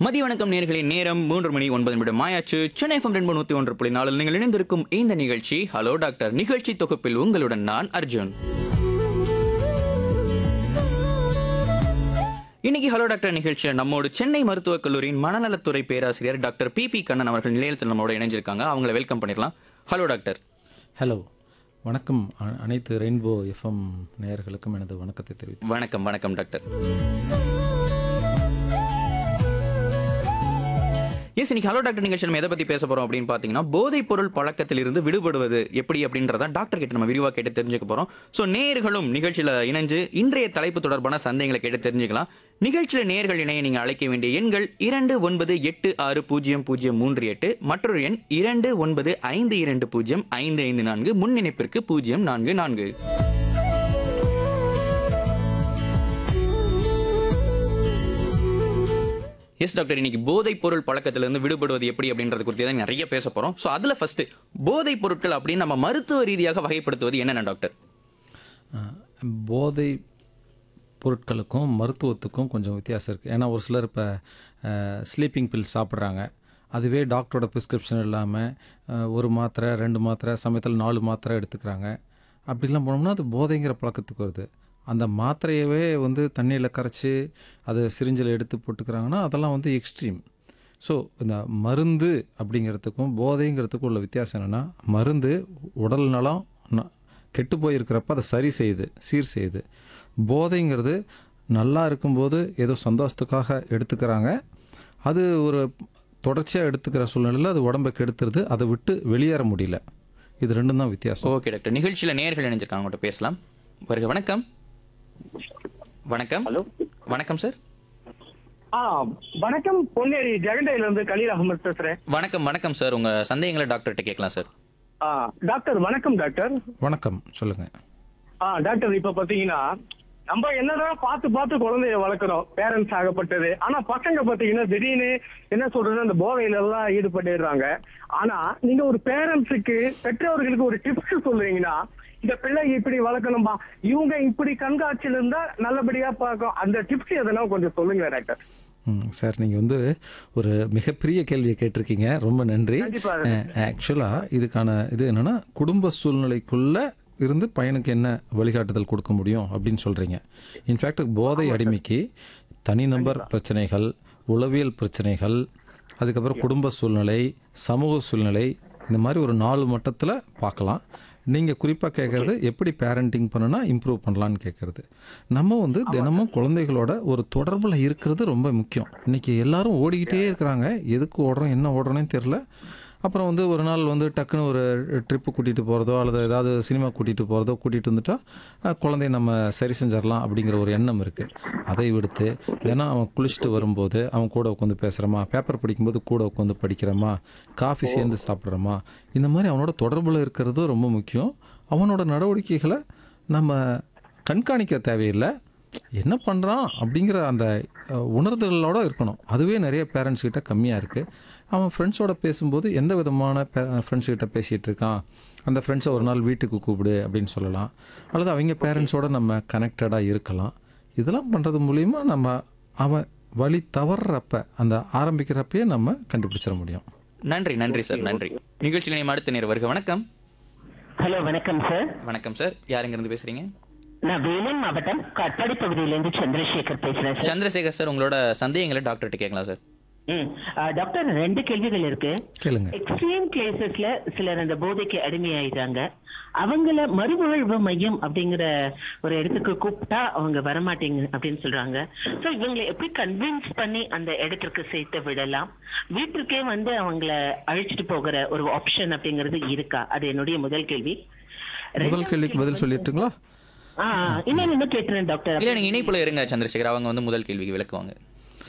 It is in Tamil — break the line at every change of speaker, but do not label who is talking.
மதிய வணக்கம் நேர்களின் நேரம் மூன்று மணி ஒன்பது நிமிடம் மாயாச்சு சென்னை எஃப்எம் ரெண்டு நூத்தி ஒன்று புள்ளி நாலில் நீங்கள் இணைந்திருக்கும் இந்த நிகழ்ச்சி ஹலோ டாக்டர் நிகழ்ச்சி தொகுப்பில் உங்களுடன் நான் அர்ஜுன் இன்னைக்கு ஹலோ டாக்டர் நிகழ்ச்சியில் நம்மோடு சென்னை மருத்துவக் கல்லூரியின் மனநலத்துறை பேராசிரியர் டாக்டர் பி பி கண்ணன் அவர்கள் நிலையத்தில் நம்மளோட இணைஞ்சிருக்காங்க அவங்கள வெல்கம் பண்ணிடலாம் ஹலோ டாக்டர்
ஹலோ வணக்கம் அ- அனைத்து ரெயின்போ எஃப்எம் நேயர்களுக்கும் எனது வணக்கத்தை தெரிவித்து
வணக்கம் வணக்கம் டாக்டர் எஸ் இன்னைக்கு ஹலோ டாக்டர் நிகழ்ச்சி நம்ம எதை பத்தி பேச போறோம் அப்படின்னு பாத்தீங்கன்னா போதைப் பொருள் பழக்கத்திலிருந்து விடுபடுவது எப்படி அப்படின்றத டாக்டர் கிட்ட நம்ம விரிவா கேட்டு தெரிஞ்சுக்க போறோம் ஸோ நேர்களும் நிகழ்ச்சியில இணைஞ்சு இன்றைய தலைப்பு தொடர்பான சந்தேகங்களை கேட்டு தெரிஞ்சுக்கலாம் நிகழ்ச்சியில நேர்கள் இணைய நீங்க அழைக்க வேண்டிய எண்கள் இரண்டு ஒன்பது எட்டு ஆறு பூஜ்ஜியம் பூஜ்ஜியம் மூன்று எட்டு மற்றொரு எண் இரண்டு ஒன்பது ஐந்து இரண்டு பூஜ்ஜியம் ஐந்து ஐந்து நான்கு முன் இணைப்பிற்கு பூஜ்ஜியம் நான்கு நான்கு எஸ் டாக்டர் இன்னைக்கு போதைப் பொருள் பழக்கத்திலிருந்து விடுபடுவது எப்படி அப்படின்றது குறித்து தான் நிறைய பேச போறோம் ஸோ அதுல ஃபர்ஸ்ட் போதைப் பொருட்கள் அப்படின்னு நம்ம மருத்துவ ரீதியாக வகைப்படுத்துவது என்னென்ன டாக்டர்
அஹ், போதை பொருட்களுக்கும் மருத்துவத்துக்கும் கொஞ்சம் வித்தியாசம் இருக்குது ஏன்னா ஒரு சிலர் இப்போ ஸ்லீப்பிங் பில் சாப்பிட்றாங்க அதுவே டாக்டரோட ப்ரிஸ்கிரிப்ஷன் இல்லாமல் ஒரு மாத்திரை ரெண்டு மாத்திரை சமயத்தில் நாலு மாத்திரை எடுத்துக்கிறாங்க அப்படிலாம் போனோம்னா அது போதைங்கிற பழக்கத்துக்கு வருது அந்த மாத்திரையவே வந்து தண்ணியில் கரைச்சி அதை சிரிஞ்சில் எடுத்து போட்டுக்கிறாங்கன்னா அதெல்லாம் வந்து எக்ஸ்ட்ரீம் ஸோ இந்த மருந்து அப்படிங்கிறதுக்கும் போதைங்கிறதுக்கும் உள்ள வித்தியாசம் என்னென்னா மருந்து உடல் நலம் ந- கெட்டு போயிருக்கிறப்ப அதை சரி செய்யுது சீர் செய்யுது போதைங்கிறது நல்லா இருக்கும்போது ஏதோ சந்தோஷத்துக்காக எடுத்துக்கிறாங்க அது ஒரு தொடர்ச்சியாக எடுத்துக்கிற சூழ்நிலையில் அது உடம்பை கெடுத்துருது அதை விட்டு வெளியேற முடியல இது ரெண்டும் தான் வித்தியாசம்
ஓகே டாக்டர் நிகழ்ச்சியில நேர்கள் இணைஞ்சிருக்காங்க அவங்கள்ட்ட பேசலாம் வருக வணக்கம் வணக்கம்
ஹலோ
வணக்கம் சார்
ஆ வணக்கம் பொன்னேரி ஜெகண்டையில இருந்து கலீல் அகமது பேசுறேன்
வணக்கம் வணக்கம் சார் உங்க சந்தேகங்களை டாக்டர்கிட்ட கேட்கலாம் சார்
ஆ டாக்டர் வணக்கம் டாக்டர்
வணக்கம் சொல்லுங்கள்
ஆ டாக்டர் இப்ப பாத்தீங்கன்னா நம்ம என்னதான் பார்த்து பார்த்து குழந்தைய வளர்க்குறோம் பேரண்ட்ஸ் ஆகப்பட்டது ஆனா பசங்க பாத்தீங்கன்னா திடீர்னு என்ன சொல்றது அந்த போதையில எல்லாம் ஈடுபட்டுறாங்க ஆனா நீங்க ஒரு பேரண்ட்ஸுக்கு பெற்றோர்களுக்கு ஒரு டிப்ஸ் சொல்றீங்கன்னா இந்த பிள்ளை இப்படி வளர்க்கணும்பா இவங்க இப்படி கண்காட்சியில இருந்தா நல்லபடியா பார்க்கும் அந்த டிப்ஸ் எதனா கொஞ்சம் சொல்லுங்க டாக்டர்
ம் சார் நீங்கள் வந்து ஒரு மிகப்பெரிய கேள்வியை கேட்டிருக்கீங்க ரொம்ப நன்றி
கண்டிப்பா.
ஆக்சுவலாக இதுக்கான இது என்னென்னா குடும்ப சூழ்நிலைக்குள்ளே இருந்து பையனுக்கு என்ன வழிகாட்டுதல் கொடுக்க முடியும் அப்படின்னு சொல்கிறீங்க இன்ஃபேக்ட் போதை அடிமைக்கு தனிநபர் பிரச்சனைகள் உளவியல் பிரச்சனைகள் அதுக்கப்புறம் குடும்ப சூழ்நிலை சமூக சூழ்நிலை இந்த மாதிரி ஒரு நாலு மட்டத்தில் பார்க்கலாம் நீங்கள் குறிப்பாக கேட்குறது எப்படி பேரண்டிங் பண்ணுனா இம்ப்ரூவ் பண்ணலான்னு கேட்குறது நம்ம வந்து தினமும் குழந்தைகளோட ஒரு தொடர்பில் இருக்கிறது ரொம்ப முக்கியம் இன்றைக்கி எல்லாரும் ஓடிக்கிட்டே இருக்கிறாங்க எதுக்கு ஓடுறோம் என்ன ஓடுறோன்னே தெரில அப்புறம் வந்து ஒரு நாள் வந்து டக்குன்னு ஒரு ட்ரிப்பு கூட்டிகிட்டு போகிறதோ அல்லது ஏதாவது சினிமா கூட்டிகிட்டு போகிறதோ கூட்டிகிட்டு வந்துட்டா அஹ், குழந்தைய நம்ம சரி செஞ்சிடலாம் அப்படிங்கிற ஒரு எண்ணம் இருக்குது அதை விடுத்து தினம் அவன் குளிச்சுட்டு வரும்போது அவன் கூட உட்காந்து பேசுகிறோமா பேப்பர் படிக்கும்போது கூட உட்காந்து படிக்கிறோமா காஃபி சேர்ந்து சாப்பிட்றோமா இந்த மாதிரி அவனோட தொடர்பில் இருக்கிறது ரொம்ப முக்கியம் அவனோட நடவடிக்கைகளை நம்ம கண்காணிக்க தேவையில்லை என்ன பண்ணுறான் அப்படிங்கிற அந்த அஹ், உணர்தலோட இருக்கணும் அதுவே நிறைய பேரண்ட்ஸ் கிட்ட கம்மியாக இருக்குது அவன் ஃப்ரெண்ட்ஸோட பேசும்போது எந்த விதமான ஃப்ரெண்ட்ஸ் கிட்ட பேசிகிட்டு இருக்கான் அந்த ஃப்ரெண்ட்ஸை ஒரு நாள் வீட்டுக்கு கூப்பிடு அப்படின்னு சொல்லலாம் அல்லது அவங்க பேரண்ட்ஸோட நம்ம கனெக்டடாக இருக்கலாம் இதெல்லாம் பண்ணுறது மூலிமா நம்ம அவன் வழி தவறுறப்ப அந்த ஆரம்பிக்கிறப்பயே நம்ம கண்டுபிடிச்சிட முடியும்
நன்றி நன்றி சார் நன்றி நிகழ்ச்சியில் நேம் அடுத்த நேரம் வருக வணக்கம்
ஹலோ வணக்கம் சார்
வணக்கம் சார் யாருங்க இருந்து பேசுறீங்க
நான் வேலூர் மாவட்டம் காட்பாடி பகுதியிலேருந்து சந்திரசேகர் பேசுறேன் சார்
சந்திரசேகர் சார் உங்களோட சந்தேகங்களை டாக்டர்கிட்ட கேட்கலாம் சார்
ம் ஆ, டாக்டர் ரெண்டு கேள்விகள் இருக்கு
கேளுங்க
எக்ஸ்ட்ரீம் கேசஸ்ல சிலர் அந்த போதைக்கு அடிமையாயிட்டாங்க அவங்கள மறுவாழ்வு மையம் அப்படிங்கிற ஒரு இடத்துக்கு கூப்பிட்டா அவங்க வரமாட்டேங்க அப்படின்னு சொல்றாங்க சோ இவங்களை எப்படி கன்வின்ஸ் பண்ணி அந்த இடத்திற்கு சேர்த்து விடலாம் வீட்டிற்கே வந்து அவங்கள அழைச்சிட்டு போகிற ஒரு ஆப்ஷன் அப்படிங்கிறது இருக்கா அது என்னுடைய முதல் கேள்வி
முதல் கேள்விக்கு பதில் சொல்லிட்டுங்களா
ஆ இன்னொன்னு இன்னும் கேட்டுறேன் டாக்டர்
இல்ல நீங்க இணைப்புல இருங்க சந்திரசேகர் அவங்க வந்து முதல் கேள்விக்கு விளக்குவாங்க